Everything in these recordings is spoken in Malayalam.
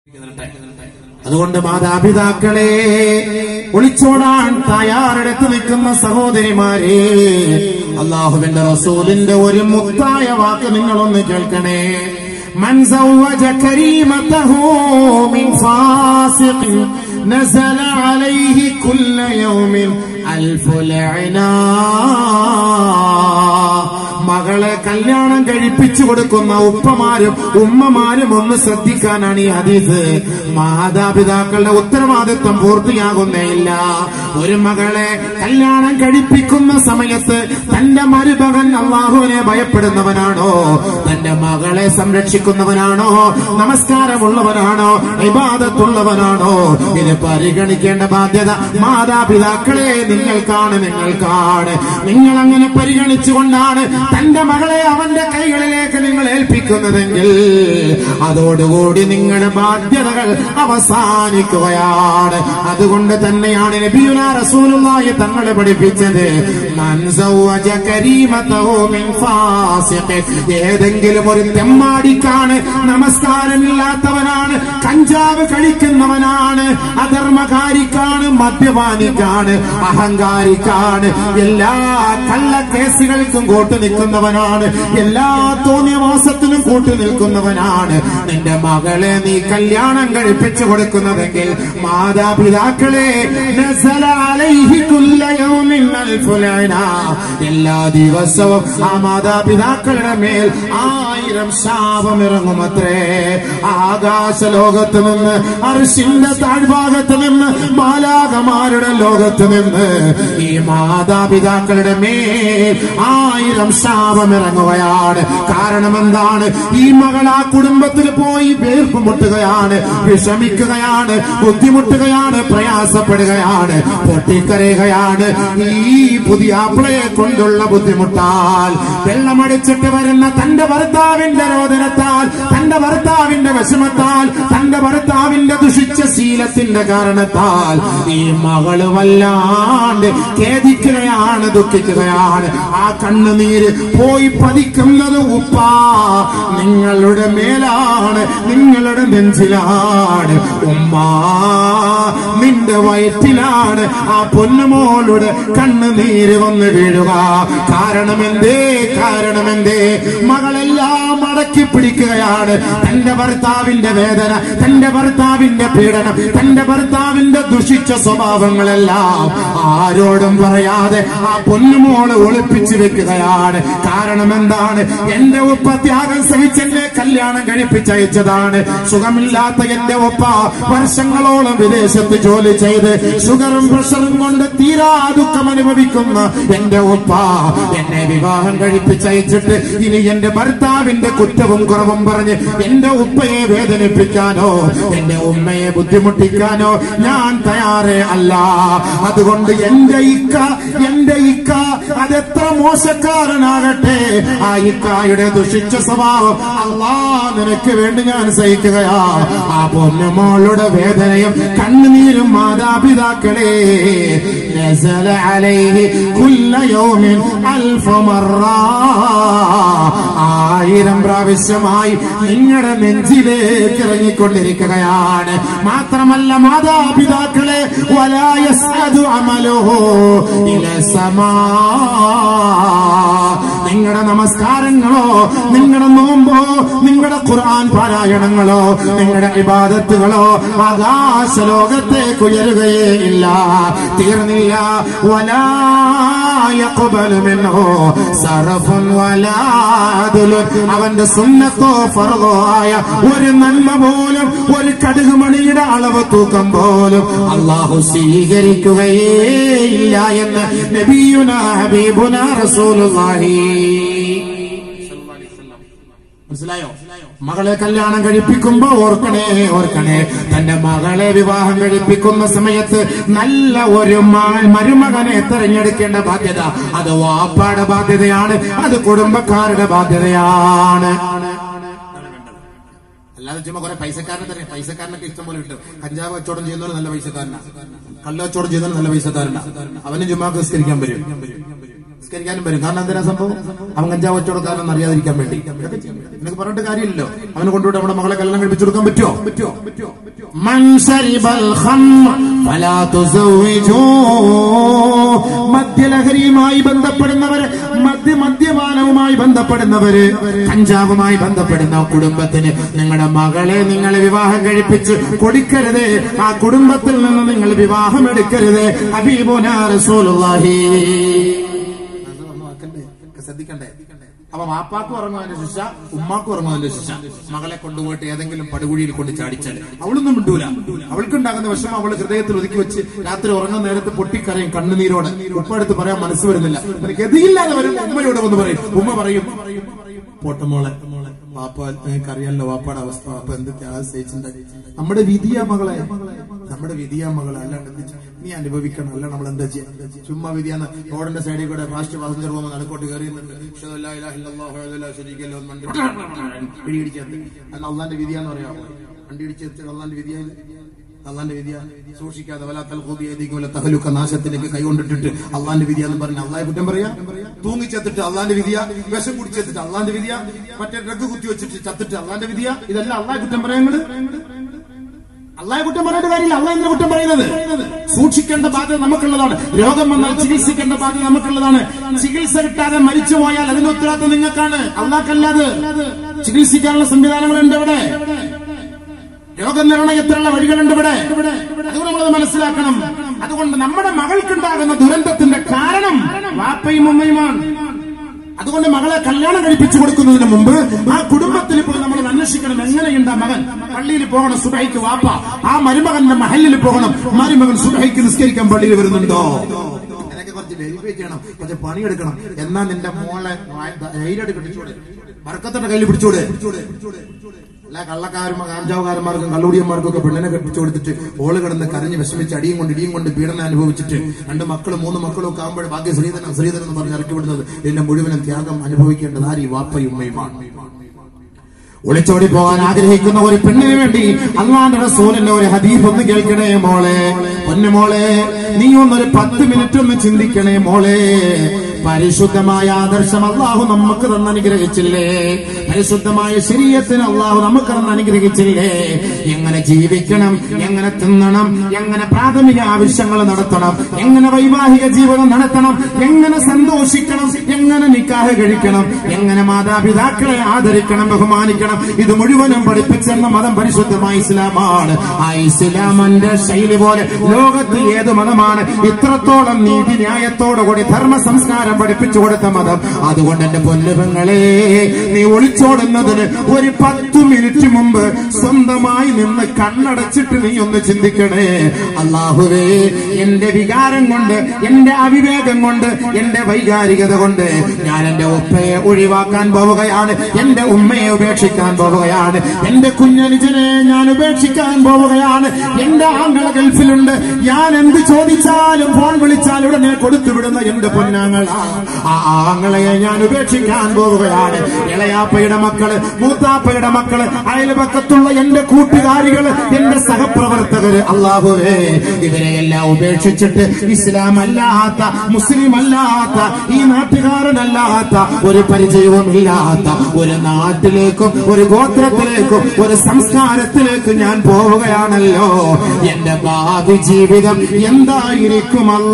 അതുകൊണ്ട് മാതാപിതാക്കളെ ഒളിച്ചോടാൻ തയ്യാറെടുത്ത് നിൽക്കുന്ന സഹോദരിമാരെ അള്ളാഹുവിന്റെ റസൂലിന്റെ ഒരു മുത്തായ വാക്ക് നിങ്ങളൊന്ന് കേൾക്കണേ من زوج كريمته من فاسق نزل عليه كل يوم ألف لعنة മകളെ കല്യാണം കഴിപ്പിച്ചു കൊടുക്കുന്ന ഉപ്പമാരും ഉമ്മമാരും ഒന്ന് ശ്രദ്ധിക്കാനാണ് ഈ ഹദീസ് മാതാപിതാക്കളുടെ ഉത്തരവാദിത്വം പൂർത്തിയാകുന്നേയില്ല ഒരു മകളെ കല്യാണം കഴിപ്പിക്കുന്ന സമയത്ത് തന്റെ മരുമകൻ അള്ളാഹുവിനെ ഭയപ്പെടുന്നവനാണോ തന്റെ മകളെ സംരക്ഷിക്കുന്നവനാണോ നമസ്കാരമുള്ളവനാണോ വിവാദത്തുള്ളവനാണോ ഇത് പരിഗണിക്കേണ്ട ബാധ്യത മാതാപിതാക്കളെ നിങ്ങൾക്കാണ് നിങ്ങൾക്കാണ് നിങ്ങൾ അങ്ങനെ പരിഗണിച്ചുകൊണ്ടാണ് തന്റെ മകളെ അവന്റെ കൈകളിലേക്ക് നിങ്ങൾ ഏൽപ്പിക്കുന്നതെങ്കിൽ അതോടുകൂടി നിങ്ങളുടെ ബാധ്യതകൾ അവസാനിക്കുകയാണ് അതുകൊണ്ട് തന്നെയാണ് നബിയുന റസൂലുള്ളാഹി തങ്ങളെ പഠിപ്പിച്ചത് മൻ സവ്വജ കരീമതഹു മിൻ ഫാസിഖ് ഏതെങ്കിലും ഒരു തെമ്മാടിക്കാണ് നമസ്കാരമില്ലാത്തവനാണ് കഞ്ചാവ് കഴിക്കുന്നവനാണ് അധർമ്മകാരിക്കാണ് മദ്യപാനിക്കാണ് അഹങ്കാരിക്കാണ് എല്ലാ കള്ളക്കേസുകൾക്കും കൂട്ടു നിൽക്കുന്നവനാണ് എല്ലാ തോന്നിയവാസത്തിനും കൂട്ടു നിൽക്കുന്നവനാണ് നിന്റെ മകളെ നീ കല്യാണം കഴിപ്പിച്ചു കൊടുക്കുന്നതെങ്കിൽ മാതാപിതാക്കളെ നസല അലൈഹി കുല്ല യൗമിൻ അൽഫു ലഅന. എല്ലാ ദിവസവും ആ മാതാപിതാക്കളുടെ മേൽ ആയിരം ശാപം ഇറങ്ങുമത്രേ ആകാശ ലോകത്ത് നിന്ന് അർഷിന്റെ താഴ്ഭാഗത്ത് നിന്ന് മാലാകമാരുടെ ലോകത്ത് നിന്ന് ഈ മാതാപിതാക്കളുടെ മേൽ ആയിരം ശാപം ഇറങ്ങുകയാണ് കാരണം എന്താണ് ഈ മകൾ ആ കുടുംബത്തിൽ പോയി വേർപ്പ് മുട്ടുകയാണ് വിഷമിക്കുകയാണ് ബുദ്ധിമുട്ടുകയാണ് പ്രയാസപ്പെടുകയാണ് പൊട്ടിക്കരയുകയാണ് ഈ പുതിയ ആപ്പിളയെ കൊണ്ടുള്ള ബുദ്ധിമുട്ടാൽ വെള്ളമടിച്ചിട്ട് വരുന്ന തന്റെ ഭർത്താവിന്റെ രോദനത്താൽ തന്റെ ഭർത്താവിന്റെ വിഷമത്താൽ തന്റെ ഭർത്താവിന്റെ ദുഷിച്ച ശീലത്തിന്റെ കാരണത്താൽ ഈ മകള് വല്ലാണ്ട് ഖേദിക്കുകയാണ് ദുഃഖിക്കുകയാണ് ആ കണ്ണുനീര് പോയി പതിക്കുന്നത് ഉപ്പ നിങ്ങളുടെ മേലാണ് നിങ്ങളുടെ നെഞ്ചിലാണ് ഉമ്മ നിന്റെ വയറ്റിലാണ് ആ പൊന്നുമോളുടെ കണ്ണുനീര് വന്ന് വീഴുക കാരണമെന്തേ കാരണമെന്തേ മകളെല്ലാം അടക്കി പിടിക്കുകയാണ് തന്റെ ഭർത്താവിന്റെ വേദന തന്റെ ഭർത്താവിന്റെ പീഡനം തന്റെ ഭർത്താവിന്റെ ദുഷിച്ച സ്വഭാവങ്ങളെല്ലാം ആരോടും പറയാതെ ആ പൊന്നുമോള് ഒളിപ്പിച്ചു വെക്കുകയാണ് കാരണം എന്താണ് എന്റെ ഉപ്പ ത്യാഗം സഹിച്ചെന്നെ കല്യാണം കഴിപ്പിച്ചയച്ചതാണ് സുഖമില്ലാത്ത എന്റെ ഉപ്പ വർഷങ്ങളോളം വിദേശത്ത് ജോലി ചെയ്ത് ഷുഗറും പ്രഷറും കൊണ്ട് തീരാ ദുഃഖം അനുഭവിക്കുന്ന എന്റെ ഉപ്പ എന്നെ വിവാഹം കഴിപ്പിച്ചയച്ചിട്ട് ഇനി എന്റെ ഭർത്താവിന്റെ കുറ്റവും കുറവും പറഞ്ഞ് എന്റെ ഉപ്പയെ വേദനിപ്പിക്കാനോ എന്റെ ഉമ്മയെ ബുദ്ധിമുട്ടിക്കാനോ ഞാൻ തയ്യാറേ അല്ല അതുകൊണ്ട് എന്റെ ഇക്ക എന്റെ ഇക്ക അതെത്ര മോശക്കാരനാകട്ടെ ആ ഇക്കായുടെ ദുഷിച്ച സ്വഭാവം അള്ളാ നിനക്ക് വേണ്ടി ഞാൻ സഹിക്കുകയാ ആ പൊന്നുമോളുടെ വേദനയും കണ്ണുനീരും മാതാപിതാക്കളെ നസല അലൈഹി കുല്ല യൗമിൻ അൽഫ മറ ആയിരം പ്രാവശ്യമായി നിങ്ങളുടെ നെഞ്ചിലേക്ക് ഇറങ്ങിക്കൊണ്ടിരിക്കുകയാണ് മാത്രമല്ല മാതാപിതാക്കളെ വലായസ്അദു അമലുഹു ഇല സമാ നിങ്ങളുടെ നമസ്കാരങ്ങളോ നിങ്ങളുടെ നോമ്പോ നിങ്ങളുടെ ഖുർആൻ പാരായണങ്ങളോ നിങ്ങളുടെ ഇബാദത്തുകളോ ആകാശ ലോകത്തേക്ക് ഉയരുകയേ ഇല്ല തീർന്നില്ല വലായഖബലു സറഫുൻ വലാദുലുൻ അവന്റെ സുന്നത്തോ ഫർദോ ആയ ഒരു നന്മ പോലും ഒരു കടുക് മണിയുടെ അളവ് തൂക്കം പോലും അള്ളാഹു സ്വീകരിക്കുകയേ ഇല്ല എന്ന് നബിയുന ഹബീബുന റസൂലുള്ളാഹി മനസ്സിലായോ മകളെ കല്യാണം കഴിപ്പിക്കുമ്പോ ഓർക്കണേ ഓർക്കണേ തന്റെ മകളെ വിവാഹം കഴിപ്പിക്കുന്ന സമയത്ത് നല്ല ഒരു മ- മരുമകനെ തെരഞ്ഞെടുക്കേണ്ട ബാധ്യത അത് വാപ്പാടെ ബാധ്യതയാണ് അത് കുടുംബക്കാരുടെ ബാധ്യതയാണ് അല്ലാതെ ചുമ്മാ കുറെ പൈസക്കാരനെ തന്നെ പൈസക്കാരനൊക്കെ ഇഷ്ടം പോലെ കിട്ടും കഞ്ചാവ് കച്ചവടം ചെയ്യുന്നവർ നല്ല പൈസക്കാരനാ കള്ള കച്ചവടം ചെയ്യുന്നവർ നല്ല പൈസക്കാരനാ അവന് ചുമ്മാ നിസ്കരിക്കാൻ വരും നിസ്കരിക്കാനും വരും കാരണം എന്തിനാ സംഭവം അവൻ കഞ്ചാവ് കച്ചവടക്കാരനെന്ന് അറിയാതിരിക്കാൻ വേണ്ടി ഇതൊക്കെ ചെയ്യും. നിനക്ക് പറഞ്ഞിട്ട് കാര്യമില്ലല്ലോ അവനെ കൊണ്ടുപോയിട്ട് നമ്മുടെ മകളെ കല്യാണം കഴിപ്പിച്ചു കൊടുക്കാൻ പറ്റുമോ പറ്റുമോ പറ്റുമോ من شرب الخمر فلا تزوجوه മദ്യലഹരിയുമായി ബന്ധപ്പെടുന്നവര് മദ്യ മദ്യപാനവുമായി ബന്ധപ്പെടുന്നവര് കഞ്ചാവുമായി ബന്ധപ്പെടുന്ന കുടുംബത്തിന് നിങ്ങളുടെ മകളെ നിങ്ങൾ വിവാഹം കഴിപ്പിച്ച് കൊടുക്കരുത് ആ കുടുംബത്തിൽ നിന്ന് നിങ്ങൾ വിവാഹം എടുക്കരുത് ഹബീബുന റസൂലുള്ളാഹി ഒന്നും ആക്കണ്ടേ ഒക്കെ ശ്രദ്ധിക്കണ്ടേ അപ്പൊ വാപ്പാക്കും ഉറങ്ങുന്നതിന്റെ ശിക്ഷ ഉമ്മാക്കും ഉറങ്ങുന്നതിന്റെ ശിക്ഷ മകളെ കൊണ്ടുപോയിട്ട് ഏതെങ്കിലും പടുകുഴിയിൽ കൊണ്ട് ചാടിച്ചാൽ അവളൊന്നും മിണ്ടൂല അവൾക്കുണ്ടാകുന്ന വിഷമം അവള് ഹൃദയത്തിൽ ഒതുക്കി വെച്ച് രാത്രി ഉറങ്ങുന്ന നേരത്ത് പൊട്ടിക്കരയും കണ്ണുനീരോട് ഉപ്പ എടുത്ത് പറയാൻ മനസ്സ് വരുന്നില്ല പിന്നെ ഗതിയില്ലാതെ വരും ഉമ്മയോട് വന്ന് പറയും ഉമ്മ പറയും പോട്ടമോളെ വാപ്പ നിങ്ങൾക്ക് അറിയാലോ വാപ്പയുടെ അവസ്ഥ വാപ്പ എന്ത് ത്യാഗം സഹിച്ചിട്ടുണ്ടായി നമ്മുടെ വിധിയാ മകളെ നമ്മുടെ വിധിയാ മകളെ അല്ലാണ്ട് എന്ത് ചെയ്യും? നീ അനുഭവിക്കണം അല്ല നമ്മൾ എന്താ ചെയ്യാം ചുമ്മാ വിധിയാന്ന് റോഡിന്റെ സൈഡിൽ കൂടെ ഫാസ്റ്റ് പാസഞ്ചർ പോകുമ്പോൾ നടക്കോട്ട് കയറിയുന്നുണ്ട് അന്ന് അള്ളാന്റെ വിധിയാന്ന് പറയാമോ വണ്ടി ഇടിച്ചെത്തി അള്ളാന്റെ വിധിയാണ് അള്ളാന്റെ വിധിയ സൂക്ഷിക്കാതെ വലാത്തൽ കോപിയായിരിക്കും തഹലുക്ക നാശത്തിലേക്ക് കൈകൊണ്ടിട്ടിട്ട് അള്ളാന്റെ വിധിയാന്ന് പറഞ്ഞ അള്ളാഹെ കുറ്റം പറയാ തൂങ്ങിച്ചെത്തിട്ട് അള്ളാന്റെ വിധിയ വിഷം കുടിച്ചെത്തിട്ട് അള്ളാന്റെ വിധിയ മറ്റേ ഡ്രഗ് കുത്തി വെച്ചിട്ട് ചത്തിട്ട് അള്ളാന്റെ വിധിയ ഇതെല്ലാം അള്ളാഹെ കുറ്റം പറയാങ്ങള് അള്ളാഹെ കുറ്റം പറയേണ്ട കാര്യമില്ല അള്ളാഹ് എന്തിനാ കുറ്റം പറയുന്നത് സൂക്ഷിക്കേണ്ട ബാധ്യത നമുക്കുള്ളതാണ് രോഗം വന്നാൽ ചികിത്സിക്കേണ്ട ബാധ്യത നമുക്കുള്ളതാണ് ചികിത്സ കിട്ടാതെ മരിച്ചു പോയാൽ അതിന് ഉത്തരവാദിത്വം നിങ്ങൾക്കാണ് അള്ളാഹ്ക്കല്ലാതെ ചികിത്സിക്കാനുള്ള സംവിധാനങ്ങളുണ്ട് ഇവിടെ രോഗനിർണയത്തിനുള്ള വഴികളുണ്ട് ഇവിടെ അതുകൊണ്ട് നമ്മളത് മനസ്സിലാക്കണം അതുകൊണ്ട് നമ്മുടെ മകൾക്കുണ്ടാകുന്ന ദുരന്തത്തിന്റെ കാരണം വാപ്പയും ഉമ്മയുമാണ് അതുകൊണ്ട് മകളെ കല്യാണം കഴിപ്പിച്ചു കൊടുക്കുന്നതിന് മുമ്പ് ആ കുടുംബത്തിൽ പോയി നമ്മൾ അന്വേഷിക്കണം എങ്ങനെയുണ്ട് ആ മകൻ പള്ളിയിൽ പോകണം സുബൈക്ക് വാപ്പ ആ മരുമകന്റെ മഹലിൽ പോകണം മരുമകൻ സുബൈക്ക് നിസ്കരിക്കാൻ പള്ളിയിൽ വരുന്നുണ്ടോ നിനക്ക് കുറച്ച് വെരിഫൈ ചെയ്യണം കുറച്ച് പണിയെടുക്കണം എന്നാ നിന്റെ മോളെ ധൈര്യമായിട്ട് കെട്ടിച്ചൂടെ വർക്കത്തിന്റെ കയ്യിൽ പിടിച്ചൂടെ അല്ല കള്ളക്കാരും കാഞ്ചാവുകാരന്മാർക്കും കള്ളുടിയന്മാർക്കും ഒക്കെ പെണ്ണിനെ കെട്ടിച്ചു കൊടുത്തിട്ട് ഓള് കിടന്ന് കരഞ്ഞ് വിഷമിച്ച് അടിയും കൊണ്ട് ഇടിയും കൊണ്ട് പീഡനം അനുഭവിച്ചിട്ട് രണ്ട് മക്കളും മൂന്ന് മക്കളും ഒക്കെ ആകുമ്പോൾ ഭാഗ്യ ശ്രീധരൻ ശ്രീധരൻ എന്ന് പറഞ്ഞ് ഇറക്കി വിടുന്നത് ഇതിന്റെ മുഴുവനും ത്യാഗം അനുഭവിക്കേണ്ടത് ആര് ഈ വാപ്പയും ഉമ്മയുമാണ് ഒളിച്ചോടി പോകാൻ ആഗ്രഹിക്കുന്ന ഒരു പെണ്ണിന് വേണ്ടി അള്ളാന്റെ റസൂലിന്റെ ഒരു ഹദീഫ് ഒന്ന് കേൾക്കണേ മോളെ പൊന്നു മോളെ നീ ഒന്നൊരു പത്ത് മിനിറ്റ് ഒന്ന് ചിന്തിക്കണേ മോളെ പരിശുദ്ധമായ ആദർശം അള്ളാഹു നമുക്ക് തന്ന് അനുഗ്രഹിച്ചില്ലേ പരിശുദ്ധമായ ശരീരത്തിന് അള്ളാഹു നമുക്ക് തന്ന് അനുഗ്രഹിച്ചില്ലേ എങ്ങനെ ജീവിക്കണം എങ്ങനെ തിന്നണം എങ്ങനെ പ്രാഥമിക ആവശ്യങ്ങൾ നടത്തണം എങ്ങനെ വൈവാഹിക ജീവിതം നടത്തണം എങ്ങനെ സന്തോഷിക്കണം എങ്ങനെ നിക്കാഹ് കഴിക്കണം എങ്ങനെ മാതാപിതാക്കളെ ആദരിക്കണം ബഹുമാനിക്കണം ഇത് മുഴുവനും പഠിപ്പിച്ചെന്ന മതം പരിശുദ്ധമായ ഇസ്ലാമാണ് ആ ഇസ്ലാമിന്റെ ശൈലി പോലെ ലോകത്ത് ഏത് മതമാണ് ഇത്രത്തോളം നീതി ന്യായത്തോടുകൂടി ധർമ്മ സംസ്കാരം പഠിപ്പിച്ചു കൊടുത്ത മതം അതുകൊണ്ട് എന്റെ പൊന്നുപങ്ങളെ നീ ഒളിച്ചോടുന്നതിന് ഒരു പത്ത് മിനിറ്റ് മുമ്പ് സ്വന്തമായി നിന്ന് കണ്ണടച്ചിട്ട് നീ ഒന്ന് ചിന്തിക്കണേ അള്ളാഹുവേ എന്റെ വികാരം കൊണ്ട് എന്റെ അവിവേകം കൊണ്ട് എന്റെ വൈകാരികത കൊണ്ട് ഞാൻ എന്റെ ഉപ്പയെ ഒഴിവാക്കാൻ പോവുകയാണ് എന്റെ ഉമ്മയെ ഉപേക്ഷിക്കാൻ പോവുകയാണ് എന്റെ കുഞ്ഞനുജനെ ഞാൻ ഉപേക്ഷിക്കാൻ പോവുകയാണ് എന്റെ ആങ്ങള ഗൾഫിലുണ്ട് ഞാൻ എന്ത് ചോദിച്ചാലും ഫോൺ വിളിച്ചാൽ ഉടനെ കൊടുത്തു വിടുന്ന എന്റെ പൊന്നാങ്ങളാ ആ ആങ്ങളെ ഞാൻ ഉപേക്ഷിക്കാൻ പോവുകയാണ് ഇളയാപ്പയുടെ മക്കള് മൂത്താപ്പയുടെ മക്കള് അയൽപക്കത്തുള്ള എന്റെ കൂട്ടുകാരികള് എന്റെ സഹപ്രവർത്തകര് അള്ളാഹുവേ ഇവരെയെല്ലാം ഉപേക്ഷിച്ചിട്ട് ഇസ്ലാം അല്ലാത്ത മുസ്ലിം അല്ലാത്ത ഈ നാട്ടുകാരനല്ലാത്ത ഒരു പരിചയവുമില്ലാത്ത ഒരു നാട്ടിലേക്കും ഒരു ഗോത്രത്തിലേക്കും ഒരു സംസ്കാരത്തിലേക്ക് ഞാൻ പോവുകയാണല്ലോ എന്റെ ഭാവി ജീവിതം എന്തായിരിക്കുമല്ല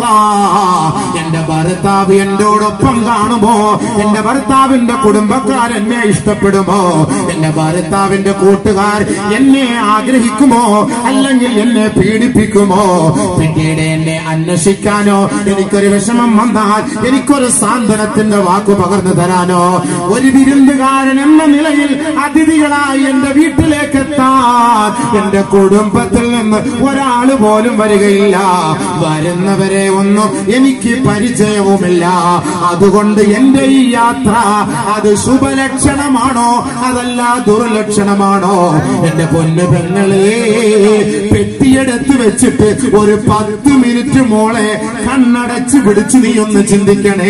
എന്റെ ഭർത്താവ് എന്നോടൊപ്പം കാണുമോ എന്റെ ഭർത്താവിന്റെ കുടുംബക്കാർ എന്നെ ഇഷ്ടപ്പെടുമോ എന്റെ ഭർത്താവിന്റെ കൂട്ടുകാർ എന്നെ ആഗ്രഹിക്കുമോ അല്ലെങ്കിൽ എന്നെ പീഡിപ്പിക്കുമോ പിന്നീട് എന്നെ അന്വേഷിക്കാനോ എനിക്കൊരു വിഷമം വന്നാൽ എനിക്കൊരു സാന്ത്വനത്തിന്റെ വാക്കു പകർന്നു തരാനോ ഒരു വിരുന്നുകാരൻ എന്ന നിലയിൽ അതിഥികളായി എന്റെ വീട്ടിലേക്ക് എത്താൻ എന്റെ കുടുംബത്തിൽ നിന്ന് ഒരാൾ പോലും വരികയില്ല വരുന്നവരെ ഒന്നും എനിക്ക് പരിചയവുമില്ല അതുകൊണ്ട് എന്റെ ഈ യാത്ര അത് ശുഭലക്ഷണമാണോ അതല്ല ദുർലക്ഷണമാണോ എന്റെ പൊന്നു പെങ്ങളെ പെട്ടിയെടുത്ത് വെച്ചിട്ട് ഒരു പത്ത് മിനിറ്റ് മോളെ കണ്ണടച്ച് പിടിച്ച് നീ ഒന്ന് ചിന്തിക്കണേ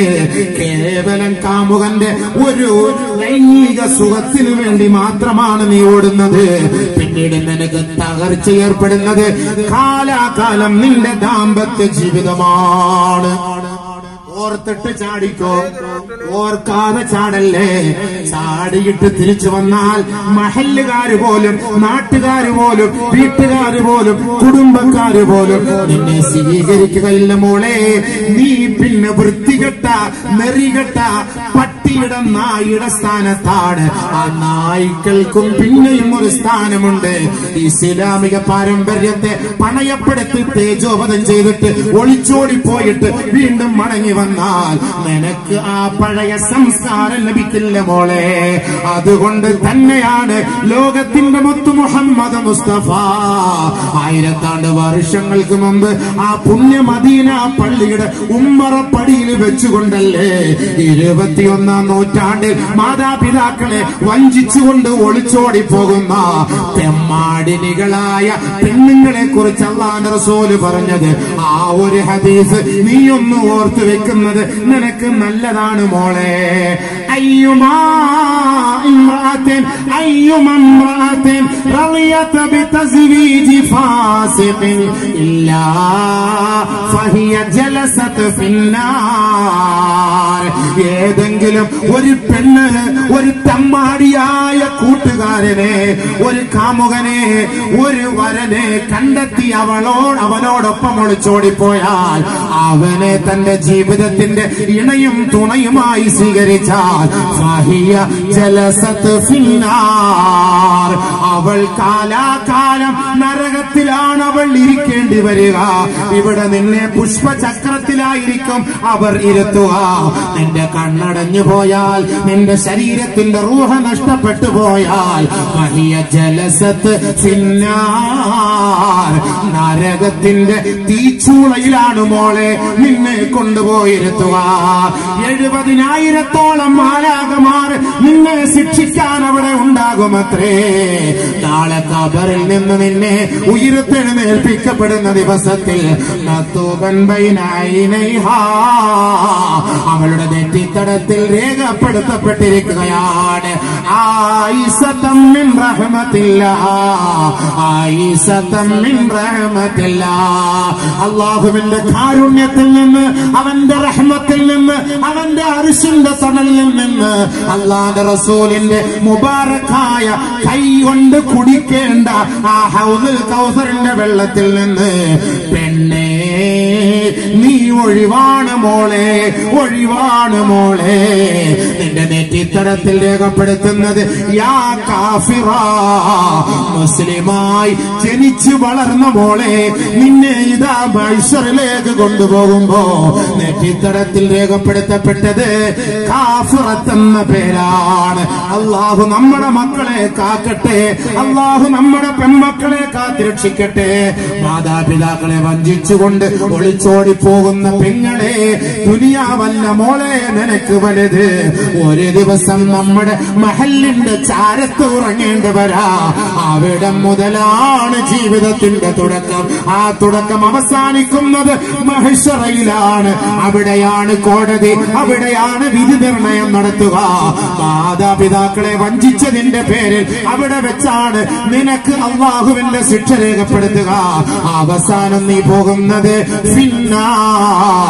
കേവലം കാമുകന്റെ ഒരു ലൈംഗിക സുഖത്തിനു വേണ്ടി മാത്രമാണ് നീ ഓടുന്നത് പിന്നീട് നിനക്ക് തകർച്ച ഏർപ്പെടുന്നത് കാലാകാലം നിന്റെ ദാമ്പത്യ ജീവിതമാണ് ഓർത്തിട്ട് ചാടിക്കോ ഓർക്കാതെ ചാടല്ലേ ചാടിയിട്ട് തിരിച്ചു വന്നാൽ മഹല്ലുകാര് പോലും നാട്ടുകാര് പോലും വീട്ടുകാര് പോലും കുടുംബക്കാര് പോലും നിന്നെ സ്വീകരിക്കുകയില്ല മോളെ നീ പിന്നെ വൃത്തികെട്ട നെറികെട്ട പട്ടിയുടെ നായുടെ സ്ഥാനത്താണ് ആ നായ്ക്കൾക്കും പിന്നെയും ഒരു സ്ഥാനമുണ്ട് ഇസ്ലാമിക പാരമ്പര്യത്തെ പണയപ്പെടുത്തി തേജോവധം ചെയ്തിട്ട് ഒളിച്ചോടി പോയിട്ട് വീണ്ടും മടങ്ങി വന്നാൽ നിനക്ക് ആ പഴയ സംസ്കാരം ലഭിക്കില്ല മോളെ അതുകൊണ്ട് തന്നെയാണ് ലോകത്തിന്റെ മുത്തു മുഹമ്മദ് മുസ്തഫ ആയിരത്താണ്ട് വർഷങ്ങൾക്ക് മുമ്പ് ആ പുണ്യ മദീന പള്ളിയുടെ ഉമ്മറപ്പടിയിൽ വെച്ചുകൊണ്ടല്ലേ ഇരുപത്തിയൊന്നാം നൂറ്റാണ്ടിൽ മാതാപിതാക്കളെ വഞ്ചിച്ചുകൊണ്ട് ഒളിച്ചോടി പോകുന്ന തെമ്മാടിനികളായ പെണ്ണുങ്ങളെ കുറിച്ച് അള്ളാന്റെ റസൂല് പറഞ്ഞത് ആ ഒരു ഹദീസ് നീ ഒന്ന് ഓർത്തു വെക്കുന്നത് നിനക്ക് നല്ലതാണ് മോളെ അയ്യുമാ امرأة أيما امرأة رضيت بتزويج فاسق إلا فهي جلست في النار ഏതെങ്കിലും ഒരു പെണ്ണ് ഒരു തമ്മാടിയായ കൂട്ടുകാരനെ ഒരു കാമുകനെ ഒരു വരനെ കണ്ടെത്തി അവളോട് അവനോടൊപ്പം ഒളിച്ചോടിപ്പോയാൽ അവനെ തന്റെ ജീവിതത്തിന്റെ ഇണയും തുണയുമായി സ്വീകരിച്ചാൽ ഫഹിയ ജലസത്ത് ഫിന്നാർ അവൾ കാലാകാലം നരകത്തിലാണ് അവൾ ഇരിക്കേണ്ടി വരിക ഇവിടെ നിന്നെ പുഷ്പചക്രത്തിലായിരിക്കും അവർ ഇരുത്തുക നിന്റെ കണ്ണടഞ്ഞു പോയാൽ നിന്റെ ശരീരത്തിന്റെ റൂഹ നഷ്ടപ്പെട്ടു പോയാൽ ഫഹിയ ജലസത്ത് ഫിന്നാർ നരകത്തിന്റെ തീച്ചൂളയിലാണ് മോളെ നിന്നെ കൊണ്ടുപോയിരുത്തുക എഴുപതിനായിരത്തോളം മാലാകമാർ നിന്നെ ശിക്ഷിക്കാൻ അവിടെ ഉണ്ടാകുമത്രേ നാളെ കബറിൽ നിന്ന് നിന്നെ ഉയർത്തെഴുന്നേൽപ്പിക്കപ്പെടുന്ന ദിവസത്തിൽ നത്തൂബൻ ബൈനൈനൈഹാ. അവളുടെ നെറ്റിത്തടത്തിൽ രേഖപ്പെടുത്തപ്പെട്ടിരിക്കുകയാണ് ആയിസത്തം മിൻ റഹ്മത്തില്ല ആയിസത്തം മിൻ റഹ്മത്തില്ല അള്ളാഹുവിന്റെ കാരുണ്യത്തിൽ നിന്ന് അവന്റെ റഹ്മത്തിൽ നിന്ന് അവന്റെ അരിശിന്റെ തണലിൽ നിന്ന് അള്ളാന്റെ റസൂലിന്റെ മുബാറക്കായ കൈ കൊണ്ട് കുടിക്കേണ്ട ആ ഹൗദുൽ കൗസറിന്റെ വെള്ളത്തിൽ നിന്ന് പെണ്ണേ നീ ഒഴിവാണ് മോളെ ഒഴിവാണ് മോളെ നിന്റെ നെറ്റിത്തടത്തിൽ രേഖപ്പെടുത്തുന്നത് യാ കാഫിറ മുസ്ലിമായി ജനിച്ചു വളർന്ന മോളെ നിന്നെ ഇതാ മൈസറിലേക്ക് കൊണ്ടുപോകുമ്പോ നെറ്റിത്തടത്തിൽ രേഖപ്പെടുത്തപ്പെട്ടത് കാഫിറത്ത് എന്ന പേരാണ് അള്ളാഹു നമ്മുടെ മക്കളെ കാക്കട്ടെ അള്ളാഹു നമ്മുടെ പെൺമക്കളെ കാത്തിരക്ഷിക്കട്ടെ മാതാപിതാക്കളെ വഞ്ചിച്ചുകൊണ്ട് ഒളിച്ചോടി പോകുന്ന പെങ്ങളെ ദുനിയാവല്ല മോളെ നിനക്ക് വലുത് ഒരു ദിവസം നമ്മുടെ മഹലിന്റെ ചാരത്ത് ഉറങ്ങേണ്ടവരാ അവിടെ മുതലാണ് ജീവിതത്തിന്റെ തുടക്കം ആ തുടക്കം അവസാനിക്കുന്നത് മഹിഷറയിലാണ് അവിടെയാണ് കോടതി അവിടെയാണ് വിധി നിർണയം നടത്തുക മാതാപിതാക്കളെ വഞ്ചിച്ചതിന്റെ പേരിൽ അവിടെ വെച്ചാണ് നിനക്ക് അള്ളാഹുവിന്റെ ശിക്ഷ രേഖപ്പെടുത്തുക അവസാനം നീ പോകുന്നത് ഫിന്നാർ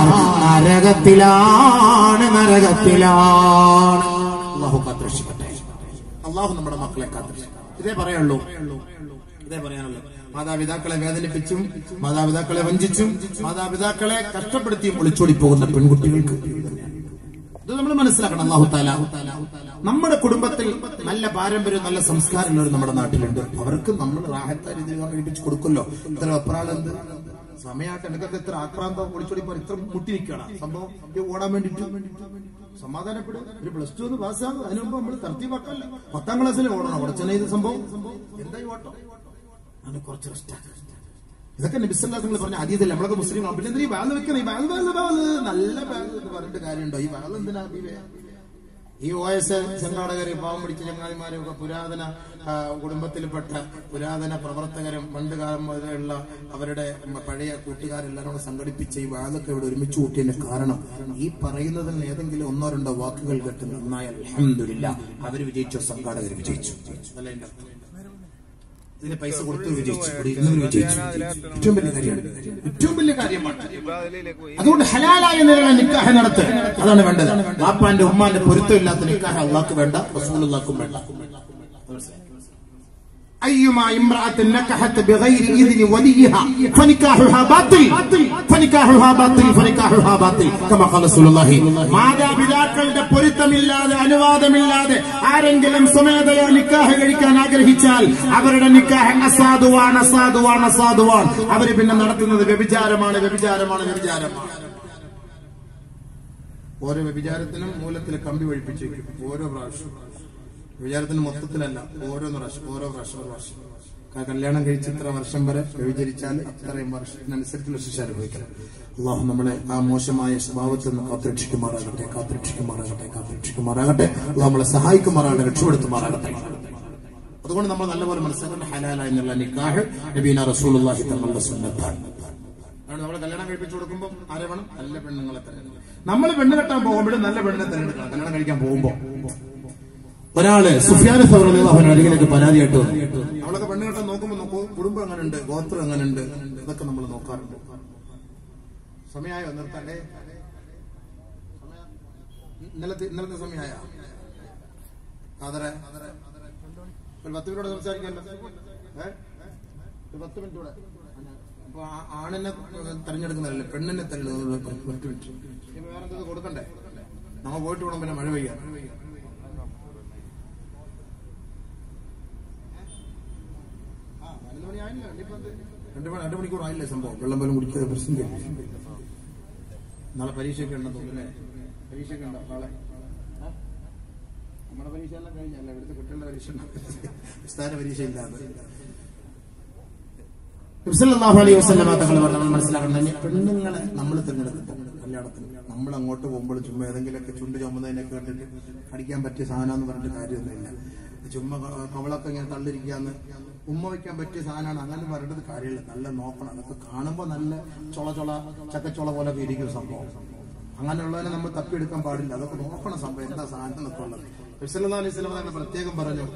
നരകത്തിലാണ് നരകത്തിലാണ് അള്ളാഹു കാത്തിരക്ഷിക്കട്ടെ അള്ളാഹു നമ്മുടെ മക്കളെ കാത്തിരക്ഷിക്കട്ടെ ഇതേ പറയുള്ളൂ ഇതേ പറയാനുള്ളൂ മാതാപിതാക്കളെ വേദനിപ്പിച്ചും മാതാപിതാക്കളെ വഞ്ചിച്ചും മാതാപിതാക്കളെ കഷ്ടപ്പെടുത്തിയും ഒളിച്ചോടി പോകുന്ന പെൺകുട്ടികൾക്ക് ഇത് നമ്മൾ മനസ്സിലാക്കണം അള്ളാഹു താല നമ്മുടെ കുടുംബത്തിൽ നല്ല പാരമ്പര്യം നല്ല സംസ്കാരമുള്ളവർ നമ്മുടെ നാട്ടിലുണ്ട് അവർക്ക് നമ്മൾ റാഹത്ത രീതിയിൽ കഴിപ്പിച്ച് കൊടുക്കുമല്ലോ ഇത്ര അപ്രാളെന്ത് സമയമായിട്ട് എനിക്കൊക്കെ ഇത്ര ആക്രാന്തം ഒളിച്ചോടി പോയി ഇത്ര മുട്ടിരിക്കുകയാണ് സംഭവം ഈ ഓടാൻ വേണ്ടിട്ട് സമാധാനപ്പെടും ഒരു പ്ലസ് ടു ഒന്ന് പാസ്സാകും അതിന് മുമ്പ് നമ്മൾ തർത്തീവാക്കല്ല പത്താം ക്ലാസ്സിൽ ഓടണം ഉടച്ചനെ ഇത് സംഭവം എന്തായി ഓട്ടം അങ്ങനെ കുറച്ച് റെസ്റ്റ് ഇതൊക്കെ നബിസല്ലാസങ്ങൾ പറഞ്ഞ അതീതല്ല നമ്മളൊക്കെ മുസ്ലിം പിന്നെ എന്തിനാ ഈ ബാഗ് വെക്കണം ഈ ബാഗ് ബാഗ് ബാഗ് നല്ല ബാഗ് എന്ന് പറഞ്ഞിട്ട് കാര്യമുണ്ടോ ഈ ബാഗ് എന്തിനാ ഹബീബേ? ഈ ഒ എസ് സംഘാടകര് പാവം പിടിച്ച ചങ്ങാതിമാരും ഒക്കെ പുരാതന ആ, കുടുംബത്തിൽപ്പെട്ട പുരാതന പ്രവർത്തകരും പണ്ട് കാലം മുതലുള്ള അവരുടെ മ- പഴയ കൂട്ടുകാരെല്ലാരും കൂടെ സംഘടിപ്പിച്ച ഈ വാതൊക്കെ ഇവിടെ ഒരുമിച്ച് കൂട്ടിയതിന്റെ കാരണം ഈ പറയുന്നതിൽ ഏതെങ്കിലും ഒന്നോ രണ്ടോ വാക്കുകൾ കേട്ട് നന്നായാൽ അൽഹംദുലില്ലാ അവര് വിജയിച്ചോ സംഘാടകർ വിജയിച്ചു അതല്ല എന്റെ അർത്ഥം ഇതിന് പൈസ കൊടുത്തു വിജയിച്ചു ഇവിടെ ഇരുന്നവർ വിജയിച്ചു ഏറ്റവും വലിയ കാര്യമാണ് ഏറ്റവും വലിയ കാര്യമാണ് അതുകൊണ്ട് ഹലാലായ നിലയിലെ നിക്കാഹ് നടത്തുക അതാണ് വേണ്ടത് ബാപ്പാന്റെ ഉമ്മാന്റെ പൊരുത്തമില്ലാത്ത നിക്കാഹ് അള്ളാഹ്ക്ക് വേണ്ട റസൂലുള്ളാഹ്ക്കും വേണ്ട أيما امرأة نكحت بغير إذن وليها فنكاحها باطل فنكاحها باطل فنكاحها باطل كما قال رسول الله മാതാപിതാക്കളുടെ പൊരുത്തമില്ലാതെ അനുവാദമില്ലാതെ ആരെങ്കിലും സ്വമേധയാ നിക്കാഹ് കഴിക്കാൻ ആഗ്രഹിച്ചാൽ അവരുടെ നിക്കാഹ് അസാധുവാണ് അസാധുവാണ് അസാധുവാണ് അവര് പിന്നെ നടത്തുന്നത് വ്യഭിചാരമാണ് വ്യഭിചാരമാണ് വ്യഭിചാരമാണ് ഓരോ വ്യഭിചാരത്തിനും മൂലത്തിൽ കമ്പി ഒഴിപ്പിച്ചു വെക്കും ഓരോ പ്രാവശ്യം വ്യഭിചാരത്തിന് മൊത്തത്തിലല്ല ഓരോന്ന് പ്രാവശ്യം ഓരോ പ്രാവശ്യം ഓരോ പ്രാവശ്യം ക- കല്യാണം കഴിച്ച് ഇത്ര വർഷം വരെ വ്യഭിചരിച്ചാൽ അത്രയും വർഷത്തിനനുസരിച്ചുള്ള ശിക്ഷ അനുഭവിക്കണം അള്ളാഹു നമ്മളെ ആ മോശമായ സ്വഭാവത്തിൽ നിന്ന് കാത്തുരക്ഷിക്കുമാറാകട്ടെ കാത്തുരക്ഷിക്കുമാറാകട്ടെ കാത്തുരക്ഷിക്കുമാറാകട്ടെ അള്ളാഹു നമ്മളെ സഹായിക്കുമാറാകട്ടെ രക്ഷപ്പെടുത്തുമാറാകട്ടെ അതുകൊണ്ട് നമ്മൾ നല്ലപോലെ മനസ്സിലാക്കേണ്ട ഹലാല എന്നുള്ള നിക്കാഹ് നബീന റസൂലുള്ളാഹി തങ്ങളുടെ സുന്നത്താണ് അതുകൊണ്ട് നമ്മൾ കല്യാണം കഴിപ്പിച്ചു കൊടുക്കുമ്പോൾ ആരെ വേണം നല്ല പെണ്ണുങ്ങളെ തെരഞ്ഞെടുക്കണം നമ്മൾ പെണ്ണ് കെട്ടാൻ പോകുമ്പോഴും നല്ല പെണ്ണിനെ തെരഞ്ഞെടുക്കണം കല്യാണം കഴിക്കാൻ പോകുമ്പോ ഒരാള് സുഫിയാന സൗറിയാഹുൻ അരികിലേക്ക് പരാതിയായിട്ട് വന്നു അവളൊക്കെ പെണ്ണ് കെട്ടാൻ നോക്കുമ്പോൾ നോക്കൂ കുടുംബം എങ്ങനെയുണ്ട് ഗോത്രം എങ്ങനെയുണ്ട് ഇതൊക്കെ നമ്മൾ നോക്കാറുണ്ട് സമയമായോ നിർത്തണ്ടേ ഇന്നലത്തെ ഇന്നലത്തെ സമയമായ അതരെ ഒരു പത്ത് മിനിറ്റ് സംസാരിക്കാമല്ലോ ഏ? ഒരു പത്ത് മിനിറ്റ് കൂടെ അപ്പൊ ആ- ആണിനെ തെരഞ്ഞെടുക്കുന്നതല്ലേ പെണ്ണിനെ തെരഞ്ഞെടുക്കുന്നത് പത്ത് മിനിറ്റ് ഇനി വേറെ എന്തെങ്കിലും കൊടുക്കണ്ടേ നമ്മ പോയിട്ട് വേണം പിന്നെ മഴ പെയ്യാൻ ആ, പതിനൊന്ന് മണി ആയില്ല. ഇനിയിപ്പോ എന്ത്? രണ്ട് മണി രണ്ട് മണിക്കൂർ ആയില്ലേ സംഭവം വെള്ളം പോലും കുടിക്കാതെ പ്രശ്നം നാളെ പരീക്ഷയൊക്കെ ഉണ്ടെന്ന് തോന്നുന്നല്ലേ പരീക്ഷയൊക്കെ ഉണ്ടോ നാളെ ആ? നമ്മുടെ പരീക്ഷ എല്ലാം കഴിഞ്ഞല്ല ഇവിടുത്തെ കുട്ടികളുടെ പരീക്ഷ വിസ്താര പരീക്ഷ ഇല്ലാതെ നബിസല്ലല്ലാഹു അലൈഹി വസല്ലമ തങ്ങൾ പറഞ്ഞ നമ്മൾ മനസ്സിലാക്കണം പെണ്ണുങ്ങളെ നമ്മൾ തിരഞ്ഞെടുക്കും കല്യാണത്തിന് നമ്മൾ അങ്ങോട്ട് പോകുമ്പോൾ ചുമ്മാ ഏതെങ്കിലുമൊക്കെ ചുണ്ട് ചുമന്നതിനൊക്കെ കണ്ടിട്ട് അടിക്കാൻ പറ്റിയ സാധനം എന്ന് പറഞ്ഞിട്ട് കാര്യമൊന്നുമില്ല ചുമ്മാ ക- കവളൊക്കെ ഇങ്ങനെ തള്ളിരിക്കാന്ന് ഉമ്മ വയ്ക്കാൻ പറ്റിയ സാധനമാണ് അങ്ങനെ പറഞ്ഞിട്ട് കാര്യമില്ല നല്ല നോക്കണം അതൊക്കെ കാണുമ്പോൾ നല്ല ചൊള ചൊള ചക്കച്ചൊള പോലെ ഇരിക്കും സംഭവം അങ്ങനെയുള്ളതിനെ നമ്മൾ തപ്പിയെടുക്കാൻ പാടില്ല അതൊക്കെ നോക്കണം സംഭവം എന്താ സാധനം എന്നൊക്കെ ഉള്ളത് നബിസല്ലല്ലാഹു അലൈഹി വസല്ലമ തങ്ങൾ പ്രത്യേകം പറഞ്ഞു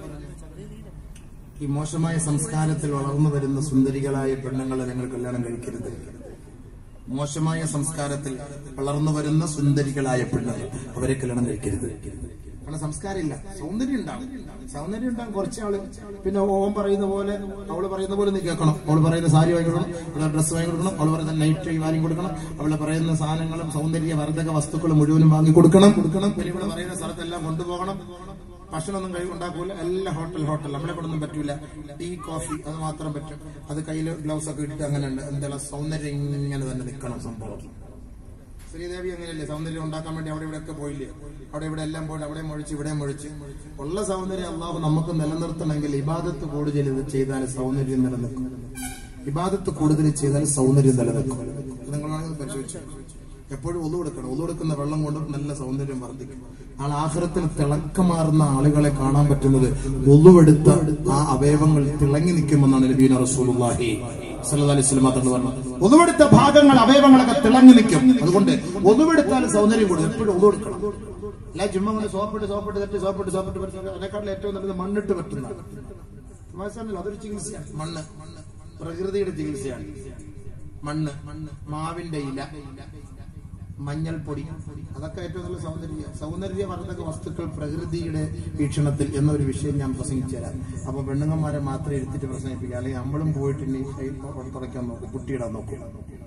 ഈ മോശമായ സംസ്കാരത്തിൽ വളർന്നു വരുന്ന സുന്ദരികളായ പെണ്ണുങ്ങളെ നിങ്ങൾ കല്യാണം കഴിക്കരുത് മോശമായ സംസ്കാരത്തിൽ വളർന്നു വരുന്ന സുന്ദരികളായ പെണ്ണുങ്ങൾ അവരെ കല്യാണം കഴിക്കരുത് കാരണം സംസ്കാരമില്ല സൗന്ദര്യം ഉണ്ടാവും സൗന്ദര്യം ഉണ്ടാവും കുറച്ചാള് പിന്നെ ഓം പറയുന്ന പോലെ അവള് പറയുന്ന പോലെ നീ കേൾക്കണം അവള് പറയുന്ന സാരി വാങ്ങി കൊടുക്കണം അവളെ ഡ്രസ്സ് വാങ്ങി കൊടുക്കണം അവള് പറയുന്ന നൈറ്റ് വാങ്ങി കൊടുക്കണം അവള് പറയുന്ന സാധനങ്ങളും സൗന്ദര്യ വർദ്ധക വസ്തുക്കളും മുഴുവനും വാങ്ങി കൊടുക്കണം കൊടുക്കണം പിന്നെ ഇവിടെ പറയുന്ന സ്ഥലത്തെല്ലാം കൊണ്ടുപോകണം ഭക്ഷണമൊന്നും കഴി ഉണ്ടാക്കൂല എല്ലാം ഹോട്ടൽ ഹോട്ടൽ നമ്മളെ കൊണ്ടൊന്നും പറ്റൂല ടീ കോഫി അത് മാത്രം പറ്റും അത് കയ്യിൽ ഗ്ലൗസ് ഒക്കെ ഇട്ട് അങ്ങനെ ഉണ്ട് എന്തെല്ലാം സൗന്ദര്യം ഇങ്ങനെ തന്നെ നിൽക്കണം സംഭവം ശ്രീദേവി അങ്ങനെയല്ലേ സൗന്ദര്യം ഉണ്ടാക്കാൻ വേണ്ടി അവിടെ ഇവിടെ ഒക്കെ പോയില്ലേ അവിടെ ഇവിടെ എല്ലാം പോയി അവിടെ മൊഴിച്ച് ഇവിടെ മൊഴിച്ച് ഉള്ള സൗന്ദര്യം അള്ളാഹു നമുക്ക് നിലനിർത്തണമെങ്കിൽ ഇബാദത്ത് കൂടുതൽ ഇത് ചെയ്താൽ സൗന്ദര്യം നിലനിൽക്കും ഇബാദത്ത് കൂടുതൽ ചെയ്താൽ സൗന്ദര്യം നിലനിൽക്കും നിങ്ങളാണെങ്കിൽ പരിശോധിച്ചു എപ്പോഴും ഒതു കൊടുക്കണം ഒതു കൊടുക്കുന്ന വെള്ളം കൊണ്ട് നല്ല സൗന്ദര്യം വർദ്ധിക്കും നാളെ ആഹ്റത്തിൽ തിളക്കമാറുന്ന ആളുകളെ കാണാൻ പറ്റുന്നത് ഒതുവെടുത്ത ആ അവയവങ്ങൾ തിളങ്ങി നിൽക്കുമെന്നാണ് നബീന റസൂലുള്ളാഹി സല്ലല്ലാഹു അലൈഹി വസല്ലം തങ്ങൾ പറഞ്ഞത് ഒതുവെടുത്ത ഭാഗങ്ങൾ അവയവങ്ങളൊക്കെ തിളങ്ങി നിൽക്കും അതുകൊണ്ട് ഒതുവെടുത്താൽ സൗന്ദര്യം കൂടും എപ്പോഴും ഒതു കൊടുക്കണം അല്ല ചുമ്മാ കൊണ്ട് സോപ്പിട്ട് സോപ്പിട്ട് തട്ടി സോപ്പിട്ട് സോപ്പിട്ട് പറ്റുന്നത് അതിനെക്കാട്ടിലും ഏറ്റവും നല്ലത് മണ്ണിട്ട് പറ്റുന്നതാണ് മനസ്സിലാണല്ലോ അതൊരു ചികിത്സയാണ് മണ്ണ് പ്രകൃതിയുടെ ചികിത്സയാണ് മണ്ണ് മാവിന്റെ ഇല മഞ്ഞൾപ്പൊടി അതൊക്കെ ഏറ്റവും നല്ല സൗന്ദര്യ സൗന്ദര്യവർദ്ധക വസ്തുക്കൾ പ്രകൃതിയുടെ വീക്ഷണത്തിൽ എന്നൊരു വിഷയം ഞാൻ പ്രസംഗിച്ചു തരാം അപ്പൊ പെണ്ണുങ്ങന്മാരെ മാത്രം എടുത്തിട്ട് പ്രസംഗിപ്പിക്കുക അല്ലെങ്കിൽ നമ്മളും പോയിട്ട് ഇനി തുടയ്ക്കാൻ നോക്കും കുട്ടിയിടാൻ നോക്കും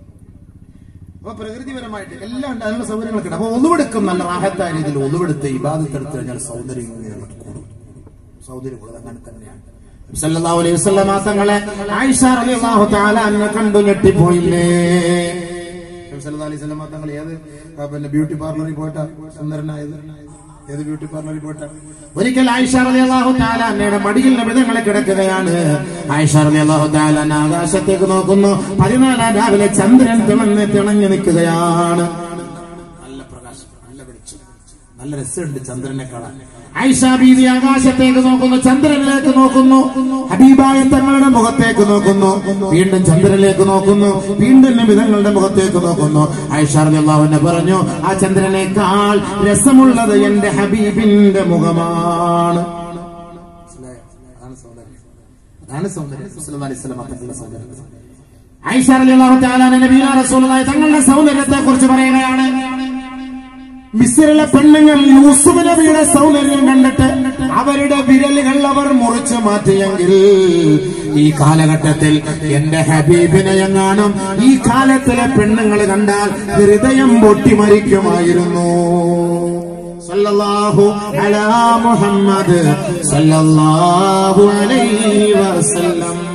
അപ്പൊ പ്രകൃതിപരമായിട്ട് എല്ലാം ഉണ്ട് അതിനുള്ള സൗകര്യങ്ങളൊക്കെ ഉണ്ട് അപ്പൊ ഒന്നുവെടുക്കും നല്ല റാഹത്തായ രീതിയിൽ ഒന്നുവെടുത്ത് ഇബാദത്തെടുത്ത് കഴിഞ്ഞാൽ സൗന്ദര്യം ഇങ്ങനെ അങ്ങോട്ട് കൂടും സൗന്ദര്യം കൂടും അങ്ങനെ തന്നെയാണ് സല്ലല്ലാഹു അലൈഹി വസല്ലമ തങ്ങളെ ആയിഷ റളിയല്ലാഹു തആല അന്നെ കണ്ടു ഞെട്ടിപ്പോയില്ലേ നബി സല്ലല്ലാഹു അലൈഹി വസല്ലം തങ്ങൾ ഏത് ആ, പിന്നെ ബ്യൂട്ടി പാർലറിൽ പോയിട്ടാ സുന്ദരനായത് ഏത് ബ്യൂട്ടി പാർലറിൽ പോയിട്ടാ ഒരിക്കൽ ആയിഷ റളിയല്ലാഹു തആല അന്നയുടെ മടിയിൽ നബിതങ്ങളെ കിടക്കുകയാണ് ആയിഷ റളിയല്ലാഹു തആല അന്ന ആകാശത്തേക്ക് നോക്കുന്നു പതിനാലാം രാവിലെ ചന്ദ്രൻ തിളങ്ങി തിളങ്ങി നിൽക്കുകയാണ് നല്ല പ്രകാശം നല്ല വെളിച്ചം നല്ല രസമുണ്ട് ചന്ദ്രനെ കാണാൻ ഐഷ ബീവി ആകാശത്തേക്ക് നോക്കുന്നു ചന്ദ്രനിലേക്ക് നോക്കുന്നു ഹബീബായ തങ്ങളുടെ മുഖത്തേക്ക് നോക്കുന്നു വീണ്ടും ചന്ദ്രനിലേക്ക് നോക്കുന്നു വീണ്ടും നബിതങ്ങളുടെ മുഖത്തേക്ക് നോക്കുന്നു ഐഷ അള്ളാഹുവിനെ പറഞ്ഞു ആ ചന്ദ്രനേക്കാൾ രസമുള്ളത് എന്റെ ഹബീബിന്റെ മുഖമാണ് മനസ്സിലായോ? അതാണ് സൗന്ദര്യം അതാണ് സൗന്ദര്യം സല്ലല്ലാഹു അലൈഹി വസല്ലം തങ്ങളുടെ സൗന്ദര്യം ഐഷ റളിയല്ലാഹു തആല നബിയ റസൂലുള്ളാഹി തങ്ങളുടെ സൗന്ദര്യത്തെ കുറിച്ച് പറയുകയാണ് മിസ്രിലെ പെണ്ണുങ്ങൾ യൂസുഫ് നബിയുടെ സൗന്ദര്യം കണ്ടിട്ട് അവരുടെ വിരലുകൾ അവർ മുറിച്ചു മാറ്റിയെങ്കിൽ ഈ കാലഘട്ടത്തിൽ എന്റെ ഹബീബിനെ എങ്ങാനും ഈ കാലത്തിലെ പെണ്ണുങ്ങൾ കണ്ടാൽ ഹൃദയം പൊട്ടി മരിക്കുമായിരുന്നു സല്ലല്ലാഹു അലാ മുഹമ്മദ് സല്ലല്ലാഹു അലൈഹി വസല്ലം